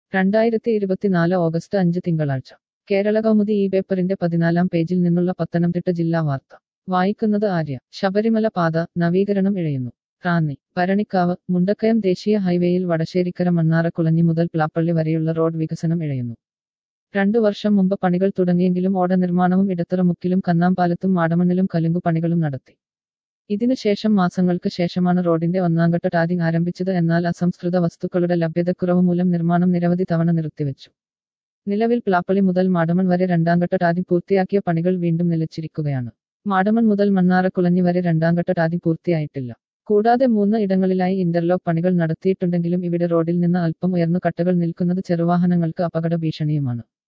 രണ്ടായിരത്തി ഇരുപത്തിനാല് ഓഗസ്റ്റ് അഞ്ച് തിങ്കളാഴ്ച കേരള കൗമുദി ഈ പേപ്പറിന്റെ പതിനാലാം പേജിൽ നിന്നുള്ള പത്തനംതിട്ട ജില്ലാ വാർത്ത വായിക്കുന്നത് ആര്യ ശബരിമല പാത നവീകരണം ഇഴയുന്നു റാന്നി ഭരണിക്കാവ് മുണ്ടക്കയം ദേശീയ ഹൈവേയിൽ വടശ്ശേരിക്കര മണ്ണാറക്കുളഞ്ഞി മുതൽ പ്ലാപ്പള്ളി വരെയുള്ള റോഡ് വികസനം ഇഴയുന്നു രണ്ടു വർഷം മുമ്പ് പണികൾ തുടങ്ങിയെങ്കിലും ഓട നിർമ്മാണവും ഇടത്തറമുക്കിലും കന്നാമ്പാലത്തും മാടമണ്ണിലും കലുങ്കു പണികളും നടത്തി ഇതിനുശേഷം മാസങ്ങൾക്ക് ശേഷമാണ് റോഡിന്റെ ഒന്നാംഘട്ട ടാരിങ് ആരംഭിച്ചത് എന്നാൽ അസംസ്കൃത വസ്തുക്കളുടെ ലഭ്യതക്കുറവ് മൂലം നിർമ്മാണം നിരവധി തവണ നിർത്തിവെച്ചു നിലവിൽ പ്ലാപ്പളി മുതൽ മാടമൺ വരെ രണ്ടാംഘട്ട ടാരിങ് പൂർത്തിയാക്കിയ പണികൾ വീണ്ടും നിലച്ചിരിക്കുകയാണ് മാടമൺ മുതൽ മണ്ണാറക്കുളഞ്ഞി വരെ രണ്ടാംഘട്ട ടാരിങ് പൂർത്തിയായിട്ടില്ല കൂടാതെ മൂന്ന് ഇടങ്ങളിലായി ഇന്റർലോക്ക് പണികൾ നടത്തിയിട്ടുണ്ടെങ്കിലും ഇവിടെ റോഡിൽ നിന്ന് അല്പം ഉയർന്നു കട്ടകൾ നിൽക്കുന്നത് ചെറുവാഹനങ്ങൾക്ക് അപകട ഭീഷണിയുമാണ്